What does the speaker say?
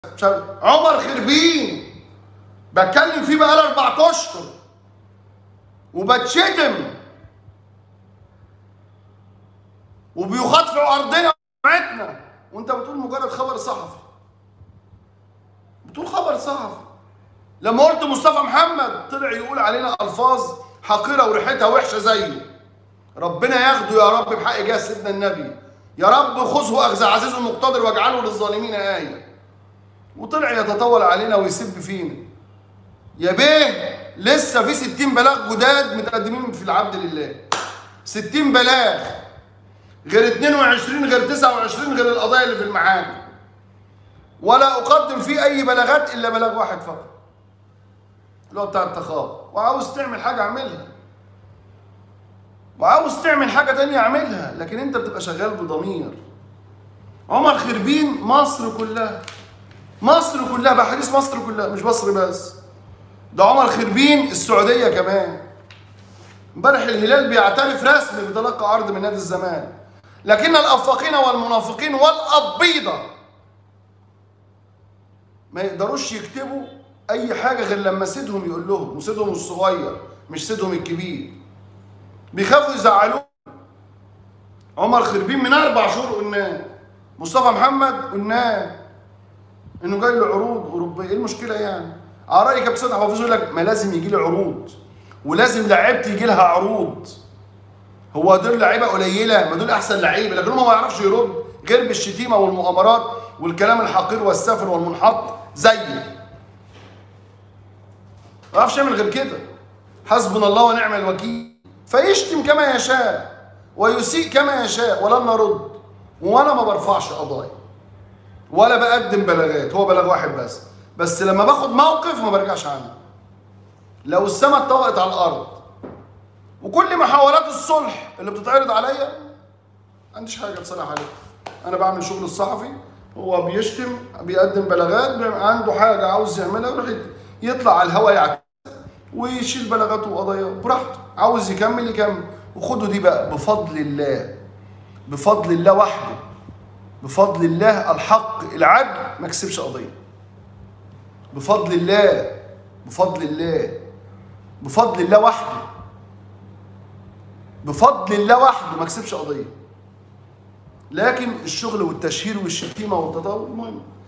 مش عارف عمر خربين بتكلم فيه بقالي اربع اشهر وبتشتم وبيخاط في ارضنا وسمعتنا وانت بتقول مجرد خبر صحفي بتقول خبر صحفي لما قلت مصطفى محمد طلع يقول علينا الفاظ حقيره وريحتها وحشه زيه ربنا ياخده يا رب بحق جاه سيدنا النبي يا رب خذه اخذ عزيز مقتدر واجعله للظالمين ايه وطلع يتطاول علينا ويسب فينا يا بيه لسه في 60 بلاغ جداد متقدمين في العبد لله 60 بلاغ غير 22 غير 29 غير القضايا اللي في المحاكم ولا اقدم فيه اي بلاغات الا بلاغ واحد فقط اللي هو بتاع التخاطب وعاوز تعمل حاجه اعملها وعاوز تعمل حاجه تانية اعملها لكن انت بتبقى شغال بضمير عمر خربين مصر كلها مصر كلها بحديث مصر كلها مش مصر بس ده عمر خربين السعوديه كمان امبارح الهلال بيعترف رسمي بتلقى عرض من نادي الزمان لكن الافاقين والمنافقين والابيضه ما يقدروش يكتبوا اي حاجه غير لما سيدهم يقول لهم وسيدهم الصغير مش سيدهم الكبير بيخافوا يزعلوه عمر خربين من اربع شهور قلناه مصطفى محمد قلناه انه جاي له عروض اوروبيه ايه المشكله يعني على راي كابتن سيد حفيظ يقول لك ما لازم يجي لي عروض ولازم لعيبتي يجي لها عروض هو دول لعيبه قليله ما دول احسن لعيبه لكن هم ما يعرفش يرد غير بالشتيمه والمؤامرات والكلام الحقير والسافر والمنحط زي ما يعرفش يعمل غير كده حسبنا الله ونعم الوكيل فيشتم كما يشاء ويسيء كما يشاء ولن نرد وانا ما برفعش قضايا ولا بقدم بلاغات هو بلاغ واحد بس بس لما باخد موقف ما برجعش عنه لو السماء اتطبقت على الارض وكل محاولات الصلح اللي بتتعرض عليا ما عنديش حاجه اتصالح عليها انا بعمل شغل الصحفي هو بيشتم بيقدم بلاغات بيبقى عنده حاجه عاوز يعملها يروح يطلع على الهواء يعكس ويشيل بلاغاته وقضاياه براحته عاوز يكمل يكمل وخدوا دي بقى بفضل الله بفضل الله وحده بفضل الله الحق العدل ما كسبش قضيه بفضل الله بفضل الله بفضل الله وحده بفضل الله وحده ما كسبش قضيه لكن الشغل والتشهير والشتيمه والتطاول مهم